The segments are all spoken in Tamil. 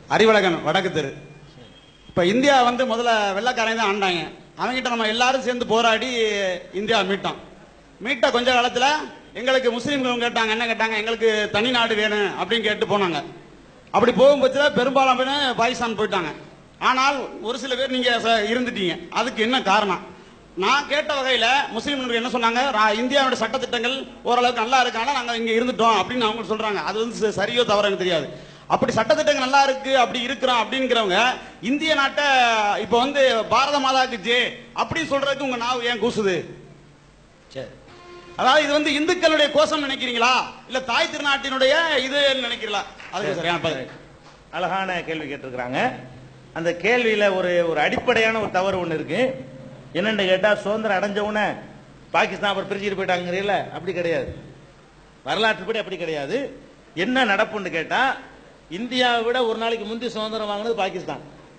அறிவழகன் வடக்கு தெரு இப்ப இந்தியா வந்து முதல்ல வெள்ளக்காரங்க தான் ஆண்டாங்க அவங்ககிட்ட நம்ம எல்லாரும் சேர்ந்து போராடி இந்தியா மீட்டோம் மீட்ட கொஞ்ச காலத்துல எங்களுக்கு முஸ்லீம்கள் கேட்டாங்க என்ன கேட்டாங்க எங்களுக்கு தனி நாடு வேணும் அப்படின்னு கேட்டு போனாங்க அப்படி போகும் பட்சத்தில் பெரும்பாலான பேர் பாகிஸ்தான் போயிட்டாங்க ஆனால் ஒரு சில பேர் நீங்க ச- இருந்துட்டீங்க அதுக்கு என்ன காரணம் நான் கேட்ட வகையில முஸ்லீம்கள் என்ன சொன்னாங்க ரா- இந்தியாவோட சட்டத்திட்டங்கள் ஓரளவுக்கு நல்லா இருக்காங்க நாங்க இங்க இருந்துட்டோம் அப்படின்னு அவங்க சொல்றாங்க அது வந்து ச- சரியோ தவறோ எனக்கு தெரியாது அப்படி சட்டத்திட்டங்கள் நல்லா இருக்கு அப்படி இருக்கிறோம் அப்படிங்கிறவங்க இந்திய நாட்டை இப்ப வந்து பாரத மாதாக்கு ஜே அப்படின்னு சொல்றதுக்கு உங்க நாவு ஏன் கூசுது சரி அதாவது இது வந்து இந்துக்களுடைய கோஷம் நினைக்கிறீங்களா இல்ல தாய் திருநாட்டினுடைய இது நினைக்கிறீங்களா அதுக்கு சரியான பதில் அழகான கேள்வி கேட்டிருக்கிறாங்க அந்த கேள்வியில ஒரு ஒரு அடிப்படையான ஒரு தவறு ஒண்ணு இருக்கு என்னன்னு கேட்டா சுதந்திரம் அடைஞ்ச உடனே பாகிஸ்தான் அப்புறம் பிரிச்சுட்டு போயிட்டாங்கிறீல்ல அப்படி கிடையாது வரலாற்றுப்படி அப்படி கிடையாது என்ன நடப்புன்னு கேட்டா இந்தியாவை விட ஒரு நாளைக்கு முந்தி சுதந்திரம் வாங்கினது பாகிஸ்தான்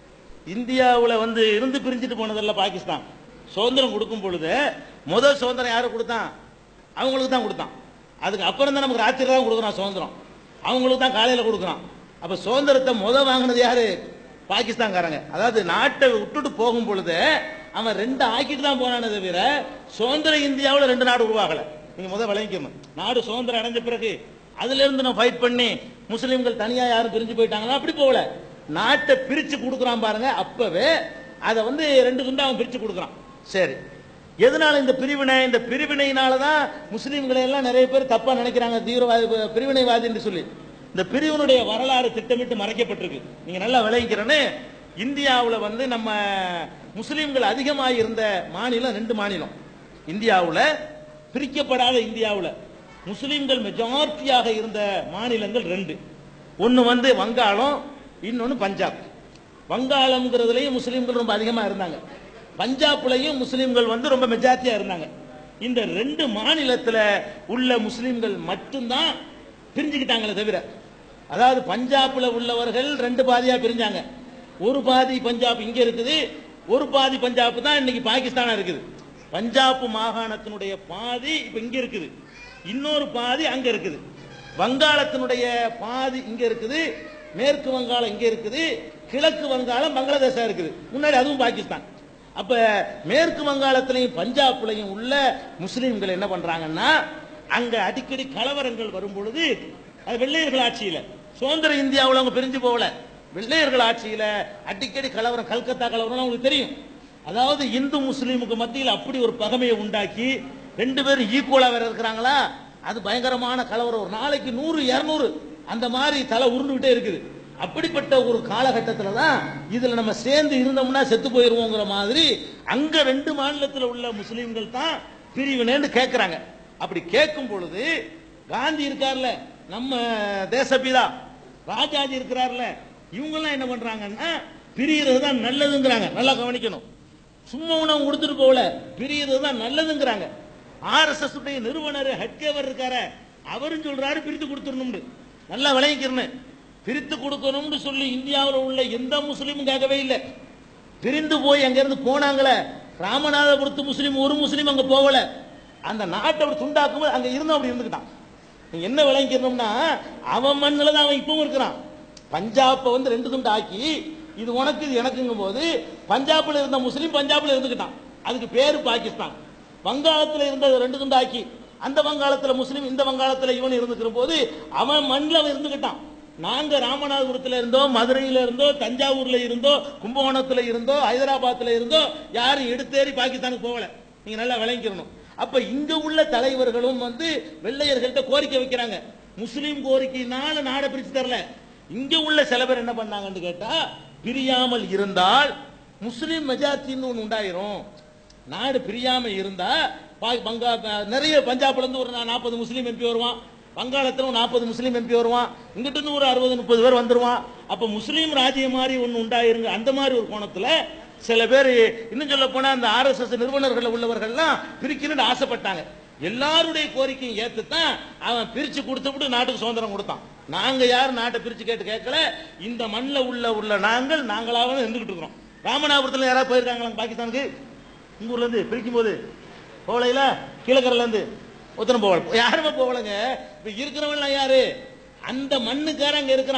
இந்தியாவுல வந்து இருந்து பிரிஞ்சுட்டு போனதல்ல பாகிஸ்தான் சுதந்திரம் கொடுக்கும் பொழுது முதல் சுதந்திரம் யாரு கொடுத்தான் அவங்களுக்கு தான் கொடுத்தான் அதுக்கு அப்புறம் தான் நமக்கு ராத்திரி தான் கொடுக்குறான் சுதந்திரம் அவங்களுக்கு தான் காலையில கொடுக்குறான் அப்ப சுதந்திரத்தை முத வாங்கினது யாரு பாகிஸ்தான்காரங்க அதாவது நாட்டை விட்டுட்டு போகும் பொழுது அவன் ரெண்டு ஆக்கிட்டு தான் போனானே தவிர சுதந்திர இந்தியாவுல ரெண்டு நாடு உருவாகல நீங்க முத விளங்கிக்கணும் நாடு சுதந்திரம் அடைஞ்ச பிறகு அதுல இருந்து நம்ம ஃபைட் பண்ணி முஸ்லிம்கள் தனியா யாரும் பிரிஞ்சு போயிட்டாங்களா அப்படி போகல நாட்டை பிரிச்சு கொடுக்குறான் பாருங்க அப்பவே அதை வந்து ரெண்டு துண்டா அவன் பிரிச்சு கொடுக்குறான் சரி எதனால இந்த பிரிவினை இந்த பிரிவினையினால தான் முஸ்லீம்களை எல்லாம் நிறைய பேர் தப்பா நினைக்கிறாங்க தீவிரவாதி பிரிவினைவாதி என்று சொல்லி இந்த பிரிவினுடைய வரலாறு திட்டமிட்டு மறைக்கப்பட்டிருக்கு நீங்க நல்லா விளைவிக்கிறேன்னு இந்தியாவுல வந்து நம்ம முஸ்லீம்கள் அதிகமாக இருந்த மாநிலம் ரெண்டு மாநிலம் இந்தியாவுல பிரிக்கப்படாத இந்தியாவுல முஸ்லீம்கள் மெஜாரிட்டியாக இருந்த மாநிலங்கள் ரெண்டு ஒன்னு வந்து வங்காளம் இன்னொன்னு பஞ்சாப் வங்காளம்ங்கிறதுலயும் முஸ்லீம்கள் ரொம்ப அதிகமா இருந்தாங்க பஞ்சாப்லயும் முஸ்லீம்கள் வந்து ரொம்ப மெஜாரிட்டியா இருந்தாங்க இந்த ரெண்டு மாநிலத்துல உள்ள முஸ்லீம்கள் மட்டும்தான் பிரிஞ்சுக்கிட்டாங்களே தவிர அதாவது பஞ்சாப்ல உள்ளவர்கள் ரெண்டு பாதியா பிரிஞ்சாங்க ஒரு பாதி பஞ்சாப் இங்க இருக்குது ஒரு பாதி பஞ்சாப் தான் இன்னைக்கு பாகிஸ்தானா இருக்குது பஞ்சாப் மாகாணத்தினுடைய பாதி இப்ப இங்க இருக்குது இன்னொரு பாதி அங்க இருக்குது வங்காளத்தினுடைய பாதி இங்க இருக்குது மேற்கு வங்காளம் இங்க இருக்குது கிழக்கு வங்காளம் பங்களாதேஷா இருக்குது முன்னாடி அதுவும் பாகிஸ்தான் அப்ப மேற்கு வங்காளத்திலையும் பஞ்சாப்லையும் உள்ள முஸ்லிம்கள் என்ன பண்றாங்கன்னா அங்க அடிக்கடி கலவரங்கள் வரும் பொழுது அது வெள்ளையர்கள் ஆட்சியில சுதந்திர இந்தியாவுல அவங்க பிரிஞ்சு போகல வெள்ளையர்கள் ஆட்சியில அடிக்கடி கலவரம் கல்கத்தா கலவரம் உங்களுக்கு தெரியும் அதாவது இந்து முஸ்லீமுக்கு மத்தியில் அப்படி ஒரு பகமையை உண்டாக்கி ரெண்டு பேரும் ஈக்குவலா வேற இருக்கிறாங்களா அது பயங்கரமான கலவரம் ஒரு நாளைக்கு நூறு இருநூறு அந்த மாதிரி தலை உருண்டுகிட்டே இருக்குது அப்படிப்பட்ட ஒரு காலகட்டத்துல தான் இதுல நம்ம சேர்ந்து இருந்தோம்னா செத்து போயிருவோங்கிற மாதிரி அங்க ரெண்டு மாநிலத்தில் உள்ள முஸ்லீம்கள் தான் பிரிவினைன்னு கேட்கறாங்க அப்படி கேட்கும் பொழுது காந்தி இருக்கார்ல நம்ம தேசபிதா ராஜாஜி இருக்கிறார்ல இவங்கெல்லாம் என்ன பண்றாங்கன்னா பிரியறது தான் நல்லதுங்கிறாங்க நல்லா கவனிக்கணும் சும்மா உணவு கொடுத்துட்டு போகல பிரியறது தான் நல்லதுங்கிறாங்க ஆர்எஸ்எஸ் உடைய நிறுவனர் ஹட்கேவர் இருக்காரு அவரும் சொல்றாரு பிரித்து கொடுத்துடணும்னு நல்லா விளங்கிக்கிறேன்னு பிரித்து கொடுக்கணும்னு சொல்லி இந்தியாவில் உள்ள எந்த முஸ்லீமும் கேட்கவே இல்லை பிரிந்து போய் அங்க இருந்து போனாங்களே ராமநாதபுரத்து முஸ்லீம் ஒரு முஸ்லீம் அங்க போகல அந்த நாட்டை அப்படி துண்டாக்கும் போது அங்க இருந்தும் அப்படி இருந்துக்கிட்டான் நீங்க என்ன விளங்கிக்கணும்னா அவன் மண்ணில் தான் அவன் இப்பவும் இருக்கிறான் பஞ்சாப்பை வந்து ரெண்டு துண்டு ஆக்கி இது உனக்கு இது எனக்குங்கும் போது பஞ்சாப்ல இருந்த முஸ்லீம் பஞ்சாப்ல இருந்துக்கிட்டான் அதுக்கு பேரு பாகிஸ்தான் வங்காளத்துல இருந்த ரெண்டு துண்டு ஆக்கி அந்த வங்காளத்துல முஸ்லீம் இந்த வங்காளத்துல இவன் இருந்துக்கிற போது அவன் மண்ணில் அவன் இருந்துக்கிட்டான் நாங்க ராமநாதபுரத்துல இருந்தோ மதுரையில இருந்தோ தஞ்சாவூர்ல இருந்தோ கும்பகோணத்துல இருந்தோ ஹைதராபாத்ல இருந்தோ யாரும் எடுத்தேறி பாகிஸ்தானுக்கு போகல நீங்க நல்லா விளங்கிக்கணும் அப்ப இங்க உள்ள தலைவர்களும் வந்து வெள்ளையர்கள்ட்ட கோரிக்கை வைக்கிறாங்க முஸ்லீம் கோரிக்கையினால நாடை பிரிச்சு தரல இங்க உள்ள சில பேர் என்ன பண்ணாங்கன்னு கேட்டா பிரியாமல் இருந்தால் முஸ்லீம் மெஜாரிட்டின்னு ஒன்று உண்டாயிரும் நாடு பிரியாம இருந்தா பா- பங்கா நிறைய பஞ்சாப்ல இருந்து ஒரு நாற்பது முஸ்லீம் எம்பி வருவான் வங்காளத்துல ஒரு நாற்பது முஸ்லீம் எம்பி வருவான் இங்கிட்ட இருந்து ஒரு அறுபது முப்பது பேர் வந்துருவான் அப்ப முஸ்லீம் ராஜ்யம் மாதிரி ஒன்று உண்டாயிருங்க அந்த மாதிரி ஒரு கோணத்துல சில பேர் இன்னும் சொல்ல போனா அந்த ஆர்எஸ்எஸ் நிறுவனர்கள் உள்ளவர்கள்லாம் பிரிக்கணும்னு ஆசைப்பட்டாங்க எல்லாருடைய கோரிக்கையும் ஏத்துத்தான் அவன் பிரிச்சு கொடுத்துவிட்டு நாட்டுக்கு சுதந்திரம் கொடுத்தான் நாங்க யாரும் நாட்டை பிரிச்சு கேட்டு கேட்கல இந்த மண்ணில் உள்ள உள்ள நாங்கள் நாங்களாக இருந்துகிட்டு இருக்கிறோம் ராமநாதபுரத்தில் யாராவது போயிருக்காங்களா பாகிஸ்தானுக்கு உங்க ஊர்ல இருந்து பிரிக்கும் போது போகலையில கீழக்கரையில இருந்து ஒத்தனை போகல யாருமே போகலங்க இப்ப இருக்கிறவன்லாம் யாரு அந்த மண்ணுக்காரன் அங்க இருக்கிறான்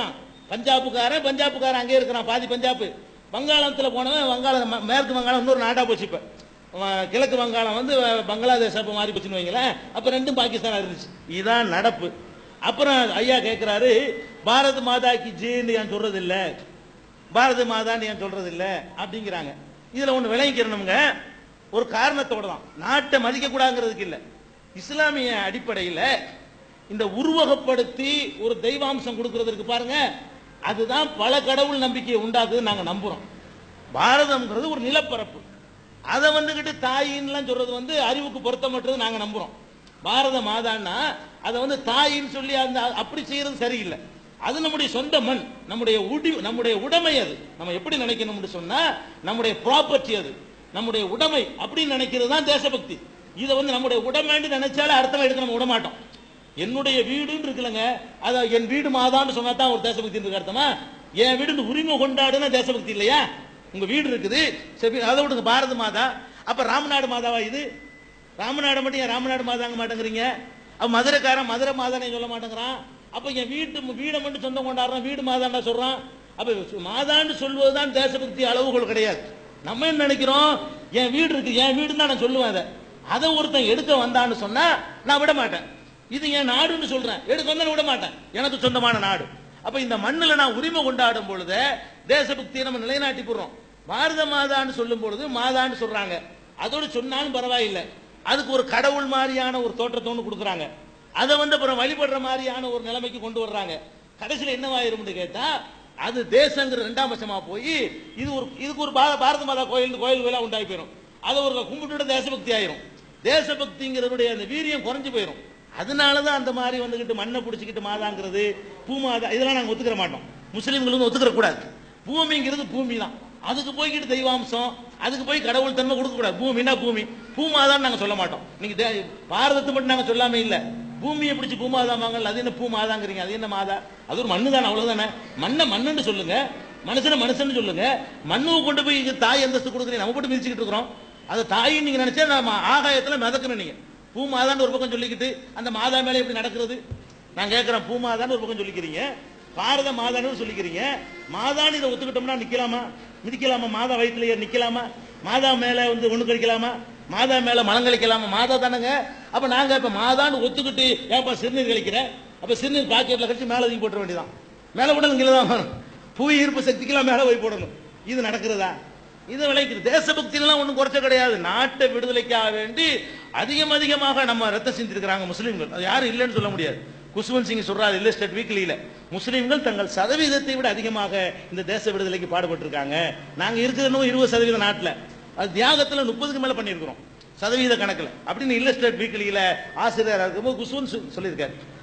பஞ்சாபுக்காரன் பஞ்சாபுக்காரன் அங்கே இருக்கிறான் பாதி பஞ்சாப் வங்காளத்துல போனவன் வங்காளம் ம- மேற்கு வங்காளம் இன்னொரு நாடா போச்சு இப்ப வ- கிழக்கு வங்காளம் வந்து வ- பங்களாதேஷ் அப்ப மாறி போச்சுன்னு வைங்களேன் அப்ப ரெண்டும் பாகிஸ்தானா இருந்துச்சு இதுதான் நடப்பு அப்புறம் ஐயா கேட்கிறாரு பாரத் மாதா கி ஜெயின்னு ஏன் சொல்றது இல்ல பாரத மாதான்னு ஏன் சொல்றது இல்ல அப்படிங்கிறாங்க இதுல ஒண்ணு விளங்கிக்கிறணுங்க ஒரு காரணத்தோட தான் நாட்டை மதிக்க கூடாதுங்கிறதுக்கு இல்ல இஸ்லாமிய அடிப்படையில இந்த உருவகப்படுத்தி ஒரு தெய்வாம்சம் கொடுக்கறதுக்கு பாருங்க அதுதான் பல கடவுள் நம்பிக்கையை உண்டாக்குது நாங்க நம்புறோம் பாரதம்ங்கிறது ஒரு நிலப்பரப்பு அதை வந்துகிட்டு தாயின்லாம் சொல்றது வந்து அறிவுக்கு பொருத்தமற்றது நாங்க நம்புறோம் பாரத மாதான்னா அதை வந்து தாயின்னு சொல்லி அந்த அப்படி செய்யறது சரியில்லை அது நம்முடைய சொந்த மண் நம்முடைய உடி நம்முடைய உடைமை அது நம்ம எப்படி நினைக்கணும்னு சொன்னா நம்முடைய ப்ராப்பர்ட்டி அது நம்முடைய உடைமை அப்படின்னு நினைக்கிறது தான் தேசபக்தி இதை வந்து நம்முடைய உடைமைன்னு நினைச்சாலே அர்த்தம் எடுக்க நம்ம விட மாட்டோம் என்னுடைய வீடுன்னு இருக்குல்லங்க அத என் வீடு மாதான்னு சொன்னா தான் ஒரு தேசபக்தி இருக்கு அர்த்தமா என் வீடு உரிமை கொண்டாடுனா தேசபக்தி இல்லையா உங்க வீடு இருக்குது சரி அதை விடுங்க பாரத மாதா அப்ப ராமநாடு மாதாவா இது ராமநாடு மட்டும் ஏன் ராமநாடு மாதாங்க மாட்டேங்கிறீங்க அப்ப மதுரைக்காரன் மதுரை மாதானே சொல்ல மாட்டேங்கிறான் அப்ப என் வீட்டு வீடை மட்டும் சொந்தம் கொண்டாடுறான் வீடு மாதாண்டா சொல்றான் அப்ப மாதான்னு சொல்வதுதான் தேசபக்தி அளவுகள் கிடையாது நம்ம என்ன நினைக்கிறோம் என் வீடு இருக்கு என் வீடுன்னு தான் நான் சொல்லுவேன் அதை அதை ஒருத்தன் எடுக்க வந்தான்னு சொன்னா நான் விட மாட்டேன் இது என் நாடுன்னு சொல்றேன் எடுக்க வந்தா நான் விட மாட்டேன் எனக்கு சொந்தமான நாடு அப்ப இந்த மண்ணுல நான் உரிமை கொண்டாடும் பொழுது தேசபக்தியை நம்ம நிலைநாட்டி போடுறோம் பாரத மாதான்னு சொல்லும் பொழுது மாதான்னு சொல்றாங்க அதோட சொன்னாலும் பரவாயில்லை அதுக்கு ஒரு கடவுள் மாதிரியான ஒரு தோற்றத்தை ஒன்று கொடுக்குறாங்க அதை வந்து அப்புறம் வழிபடுற மாதிரியான ஒரு நிலைமைக்கு கொண்டு வர்றாங்க கடைசியில் என்னவாயிரும்னு கேட்டா அது தேசங்கிற ரெண்டாம் பட்சமா போய் இது ஒரு இதுக்கு ஒரு பா- பாரத மாதா கோயில் கோயில் கோயிலா உண்டாகி போயிடும் அதை ஒரு கும்பிட்டு தேசபக்தி ஆயிரும் தேசபக்திங்கிறதுடைய அந்த வீரியம் குறைஞ்சு போயிடும் அதனாலதான் அந்த மாதிரி வந்துகிட்டு மண்ணை பிடிச்சிக்கிட்டு மாதாங்கிறது பூமாதா இதெல்லாம் நாங்க ஒத்துக்கிற மாட்டோம் முஸ்லீம்கள் வந்து ஒத்துக்கிற கூடாது பூமிங்கிறது பூமி தான் அதுக்கு போய்கிட்டு தெய்வாம்சம் அதுக்கு போய் கடவுள் தன்மை கொடுக்க கூடாது பூமினா பூமி பூமாதான் நாங்க சொல்ல மாட்டோம் நீங்க தே- பாரதத்தை மட்டும் நாங்க சொல்லாம இல்ல பூமியை பிடிச்சி பூமாதாமாங்கல்ல அது என்ன பூமாதாங்கிறீங்க அது என்ன மாதா அது ஒரு மண்ணு தானே அவ்வளவுதானே மண்ணை மண்ணுன்னு சொல்லுங்க மனுஷனை மனுஷன் சொல்லுங்க மண்ணுவை கொண்டு போய் இங்க தாய் அந்தஸ்து கொடுக்குறீங்க நம்ம போட்டு மிதிச்சுக்கிட்டு இருக்கிறோம் அது தாயின்னு நீங்க நினைச்சா நம்ம ஆகாயத்துல மிதக்கணும் நீங்க பூ மாதான்னு ஒரு பக்கம் சொல்லிக்கிட்டு அந்த மாதா மேல எப்படி நடக்கிறது நான் கேட்கிறேன் பூ மாதான்னு ஒரு பக்கம் சொல்லிக்கிறீங்க பாரத மாதான்னு சொல்லிக்கிறீங்க மாதான்னு இதை ஒத்துக்கிட்டோம்னா நிக்கலாமா மிதிக்கலாமா மாதா வயிற்றுலயே நிக்கலாமா மாதா மேல வந்து ஒண்ணு கழிக்கலாமா மாதா மேல மலம் கழிக்கலாமா மாதா தானங்க அப்ப நாங்க இப்ப மாதான்னு ஒத்துக்கிட்டு ஏன்பா சிறுநீர் கழிக்கிற அப்ப சிறுநீர் பாக்கெட்ல கழிச்சு மேல தூக்கி போட்டுற வேண்டியதான் மேல விடணும் கீழே தான் வரும் புவி ஈர்ப்பு சக்திக்கெல்லாம் மேல போய் போடணும் இது நடக்கிறதா இது விளைக்குது தேசபக்தியெல்லாம் ஒண்ணும் குறைச்ச கிடையாது நாட்டை விடுதலைக்காக வேண்டி அதிகம் அதிகமாக நம்ம ரத்தம் சிந்திருக்கிறாங்க முஸ்லீம்கள் அது யாரும் இல்லைன்னு சொல்ல முடியாது குஷ்வந்த் சிங் சொல்றாரு இல்லஸ்டேட் வீக்லியில முஸ்லீம்கள் தங்கள் சதவீதத்தை விட அதிகமாக இந்த தேச விடுதலைக்கு பாடுபட்டிருக்காங்க நாங்க இருக்கிறதும் இருபது சதவீத நாட்டுல அது தியாகத்துல முப்பதுக்கு மேல பண்ணியிருக்கிறோம் சதவீத கணக்குல அப்படின்னு இல்லஸ்டேட் வீக்லியில ஆசிரியர் இருக்கும்போது குஷ்வந்த் சொல்லியிருக்காரு